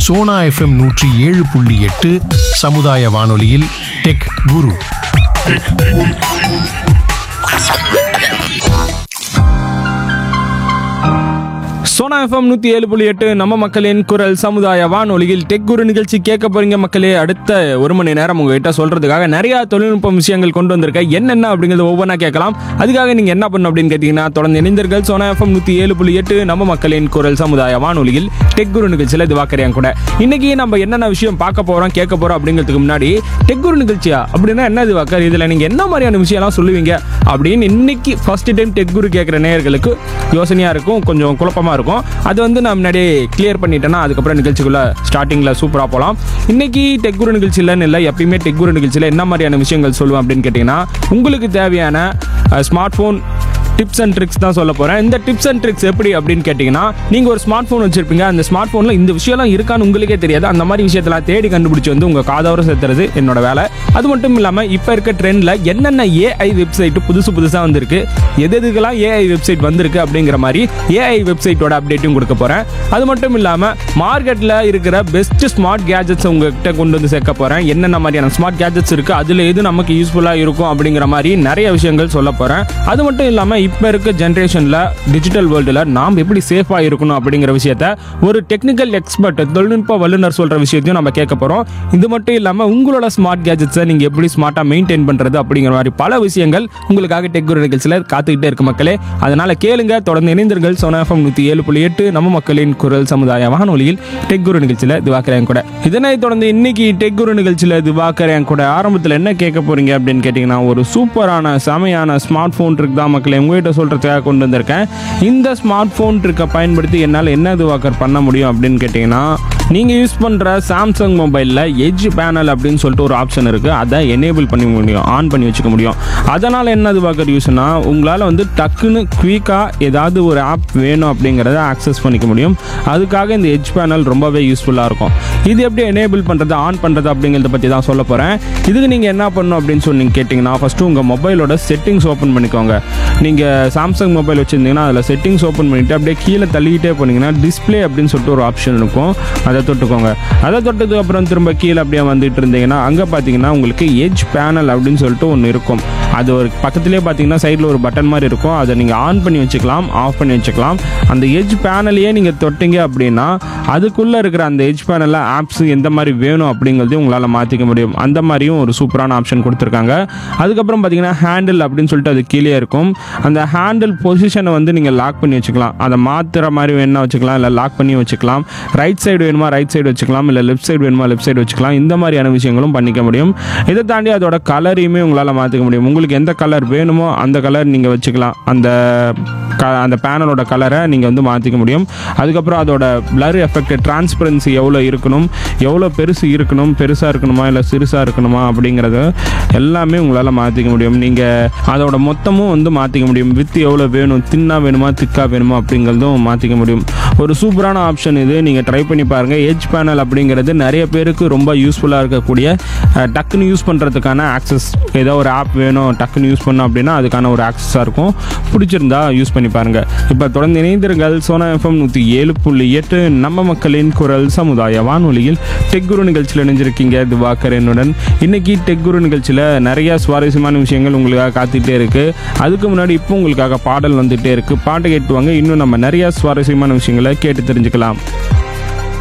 Sona FM நூற்றி ஏழு புள்ளி எட்டு சமுதாய வானொலியில் டெக் குரு சோனா எஃப்எம் நூற்றி ஏழு புள்ளி எட்டு நம்ம மக்களின் குரல் சமுதாய வானொலியில் டெக் குரு நிகழ்ச்சி கேட்க போறீங்க மக்களே அடுத்த ஒரு மணி நேரம் உங்ககிட்ட சொல்றதுக்காக நிறைய தொழில்நுட்ப விஷயங்கள் கொண்டு வந்திருக்கேன் என்னென்ன அப்படிங்கிறது ஒவ்வொன்றா கேட்கலாம் அதுக்காக நீங்க என்ன பண்ணணும் அப்படின்னு கேட்டீங்கன்னா தொடர்ந்து இணைந்தீர்கள் சோனா எஃப்எம் நூற்றி ஏழு புள்ளி எட்டு நம்ம மக்களின் குரல் சமுதாய வானொலியில் டெக் குரு நிகழ்ச்சியில் இது வாக்கறியான் கூட இன்னைக்கு நம்ம என்னென்ன விஷயம் பார்க்க போறோம் கேட்க போறோம் அப்படிங்கிறதுக்கு முன்னாடி டெக் குரு நிகழ்ச்சியா அப்படின்னா என்ன இது வாக்கர் இதுல நீங்க என்ன மாதிரியான விஷயம்லாம் சொல்லுவீங்க அப்படின்னு இன்னைக்கு ஃபர்ஸ்ட் டைம் டெக் குரு கேட்குற நேயர்களுக்கு யோசனையா இருக்கும் கொஞ்சம் குழப்பமா இருக்கும் அது வந்து நான் முன்னாடியே கிளியர் பண்ணிட்டேன்னா அதுக்கப்புறம் நிகழ்ச்சிக்குள்ள ஸ்டார்டிங்ல சூப்பரா போகலாம் இன்னைக்கு டெக் குரு நிகழ்ச்சியிலன்னு இல்லை எப்பயுமே டெக் குரு நிகழ்ச்சியில் என்ன மாதிரியான விஷயங்கள் சொல்லுவேன் அப்படின்னு கேட்டிங்கன்னா உங்களுக்கு தேவையான smart phone tips and tricks தான் சொல்ல போகிறேன் இந்த டிப்ஸ் அண்ட் ட்ரிக்ஸ் எப்படி அப்படின்னு கேட்டிங்கன்னா நீங்கள் ஒரு ஸ்மார்ட் ஃபோன் வச்சிருப்பீங்க அந்த ஸ்மார்ட் ஃபோனில் இந்த விஷயம்லாம் இருக்கான்னு உங்களுக்கே தெரியாது அந்த மாதிரி விஷயத்தெல்லாம் தேடி கண்டுபிடிச்சி வந்து உங்கள் காதோர சேர்த்துறது என்னோட வேலை அது மட்டும் இல்லாமல் இப்போ இருக்க ட்ரெண்டில் என்னென்ன ஏஐ வெப்சைட் புதுசு புதுசாக வந்திருக்கு எது எதுக்கெல்லாம் ஏஐ வெப்சைட் வந்திருக்கு அப்படிங்கிற மாதிரி ஏஐ வெப்சைட்டோட அப்டேட்டும் கொடுக்க போகிறேன் அது மட்டும் இல்லாமல் மார்க்கெட்டில் இருக்கிற பெஸ்ட் ஸ்மார்ட் கேஜெட்ஸ் உங்ககிட்ட கொண்டு வந்து சேர்க்க போகிறேன் என்னென்ன மாதிரியான ஸ்மார்ட் கேஜெட்ஸ் இருக்குது அதில் எது நமக்கு யூஸ்ஃபுல்லாக இருக்கும் அப்படிங்கிற மாதிரி நிறைய விஷயங்கள் சொல்ல போகிறேன் அது மட்டும் இல்லாமல் இப்போ இருக்க ஜென்ரேஷனில் டிஜிட்டல் வேர்ல்டில் நாம் எப்படி சேஃபாக இருக்கணும் அப்படிங்கிற விஷயத்த ஒரு டெக்னிக்கல் எக்ஸ்பர்ட் தொழில்நுட்ப வல்லுநர் சொல்கிற விஷயத்தையும் நம்ம கேட்க போகிறோம் இது மட்டும் இல்லாமல் உங்களோட ஸ்மார்ட் கேஜெட்ஸை நீங்கள் எப்படி ஸ்மார்ட்டாக மெயின்டைன் பண்ணுறது அப்படிங்கிற மாதிரி பல விஷயங்கள் உங்களுக்காக டெக் குரு நிகழ்ச்சியில் காத்துக்கிட்டே இருக்கு மக்களே அதனால் கேளுங்க தொடர்ந்து இணைந்தீர்கள் சோனா எஃப்எம் நூற்றி ஏழு புள்ளி எட்டு நம்ம மக்களின் குரல் சமுதாய வானொலியில் டெக் குரு நிகழ்ச்சியில் திவாக்கரேன் கூட இதனை தொடர்ந்து இன்னைக்கு டெக் குரு நிகழ்ச்சியில் திவாக்கரேன் கூட ஆரம்பத்தில் என்ன கேட்க போறீங்க அப்படின்னு கேட்டிங்கன்னா ஒரு சூப்பரான செமையான ஸ்மார்ட் ஃபோன் ட்ரிக் தான் மக்களை உங்ககிட்ட சொல்கிறதுக்காக கொண்டு வந்திருக்கேன் இந்த ஸ்மார்ட் ஃபோன் ட்ரிக்கை பயன்படுத்தி என்னால் என்ன திவாக்கர் பண்ண முடியும் அப்படின்னு கேட்டிங்கன்னா நீங்கள் யூஸ் பண்ணுற சாம்சங் மொபைலில் எட்ஜ் பேனல் அப்படின்னு சொல்லிட்டு ஒரு ஆப்ஷன் இருக்குது அதை எனேபிள் பண்ணி முடியும் ஆன் பண்ணி வச்சுக்க முடியும் அதனால் என்ன திவாக்கர் யூஸ்னா உங்களால் வந்து டக்குன்னு குயிக்காக ஏதாவது ஒரு ஆப் வேணும் அப்படிங்கிறத ஆக்சஸ் பண்ணிக்க முடியும் அதுக்காக இந்த எட்ஜ் பேனல் ரொம்பவே யூஸ்ஃபுல்லாக இருக்கும் இது எப்படி எனேபிள் பண்ணுறது ஆன் பண்ணுறது அப்படிங்கிறத பற்றி தான் சொல்ல போகிறேன் இதுக்கு நீங்கள் என்ன பண்ணணும் அப்படின்னு சொல்லி நீங்கள் கேட்டிங்கன்னா ஃபஸ்ட்டு உங்கள் மொபைலோட செட்டிங்ஸ் ஓப்பன் பண்ணிக்கோங்க நீங்கள் சாம்சங் மொபைல் வச்சுருந்தீங்கன்னா அதில் செட்டிங்ஸ் ஓப்பன் பண்ணிவிட்டு அப்படியே கீழே தள்ளிக்கிட்டே போனீங்கன்னா டிஸ்ப்ளே அப்படின்னு சொல்லிட்டு ஒரு ஆப்ஷன் இருக்கும் அதை தொட்டுக்கோங்க அதை தொட்டதுக்கு அப்புறம் திரும்ப கீழே அப்படியே வந்துட்டு இருந்தீங்கன்னா அங்கே பார்த்தீங்கன்னா உங்களுக்கு எட்ஜ் பேனல் அப்படின்னு சொல்லிட்டு ஒன்று இருக்கும் அது ஒரு பக்கத்துலேயே பார்த்தீங்கன்னா சைடில் ஒரு பட்டன் மாதிரி இருக்கும் அதை நீங்கள் ஆன் பண்ணி வச்சுக்கலாம் ஆஃப் பண்ணி வச்சுக்கலாம் அந்த எட்ஜ் பேனலையே நீங்கள் தொட்டீங்க அப்படின்னா அதுக்குள்ளே இருக்கிற அந்த எட்ஜ் பேனலில் ஆப்ஸ் எந்த மாதிரி வேணும் அப்படிங்கிறதையும் உங்களால் மாற்றிக்க முடியும் அந்த மாதிரியும் ஒரு சூப்பரான ஆப்ஷன் கொடுத்துருக்காங்க அதுக்கப்புறம் பார்த்தீங்கன்னா ஹேண்டில் அப்படின்னு சொல்லிட்டு அது கீழே இருக்கும் அந்த ஹேண்டில் பொசிஷனை வந்து நீங்கள் லாக் பண்ணி வச்சுக்கலாம் அதை மாற்றுற மாதிரி வேணா வச்சுக்கலாம் இல்லை லாக் பண்ணி வச்சுக்கலாம் ரைட் சைடு வேணுமா ரைட் சைடு வச்சுக்கலாம் இல்லை லெஃப்ட் சைடு வேணுமா லெஃப்ட் சைடு வச்சுக்கலாம் இந்த மாதிரியான விஷயங்களும் பண்ணிக்க முடியும் இதை தாண்டி அதோட கலரையுமே உங்களால் மாற்றிக்க முடியும் உங்களுக்கு எந்த கலர் வேணுமோ அந்த கலர் நீங்கள் வச்சுக்கலாம் அந்த க அந்த பேனலோட கலரை நீங்கள் வந்து மாற்றிக்க முடியும் அதுக்கப்புறம் அதோட பிளர் எஃபெக்ட் டிரான்ஸ்பரன்சி எவ்வளோ இருக்கணும் எவ்வளோ பெருசு இருக்கணும் பெருசாக இருக்கணுமா இல்லை சிறுசாக இருக்கணுமா அப்படிங்கிறத எல்லாமே உங்களால் மாற்றிக்க முடியும் நீங்கள் அதோட மொத்தமும் வந்து மாற்றிக்க முடியும் வித் எவ்வளோ வேணும் தின்னாக வேணுமா திக்காக வேணுமா அப்படிங்கிறதும் மாற்றிக்க முடியும் ஒரு சூப்பரான ஆப்ஷன் இது நீங்கள் ட்ரை பண்ணி பாருங்கள் எட்ஜ் பேனல் அப்படிங்கிறது நிறைய பேருக்கு ரொம்ப யூஸ்ஃபுல்லாக இருக்கக்கூடிய அஹ், டக்குன்னு யூஸ் பண்ணுறதுக்கான ஆக்சஸ் ஏதோ ஒரு ஆப் வேணும் டக்குன்னு யூஸ் பண்ணோம் அப்படின்னா அதுக்கான ஒரு ஆக்சஸாக இருக்கும் பிடிச்சிருந்தா யூஸ் பண்ணி பாருங்கள் இப்போ தொடர்ந்து இணைந்திருங்கள் சோனா எஃப்எம் நூற்றி ஏழு புள்ளி எட்டு நம்ம மக்களின் குரல் சமுதாய வானொலியில் டெக் குரு நிகழ்ச்சியில் இணைஞ்சிருக்கீங்க திவாகர் என்னுடன் இன்னைக்கு டெக் குரு நிகழ்ச்சியில் நிறைய சுவாரஸ்யமான விஷயங்கள் உங்களுக்காக காத்துட்டே இருக்கு அதுக்கு முன்னாடி இப்போ உங்களுக்காக பாடல் வந்துட்டே இருக்கு பாட்டை கேட்டுவாங்க இன்னும் நம்ம நிறைய சுவாரஸ்யமான விஷயங்களை கேட்டு தெரிஞ்சுக்கலாம்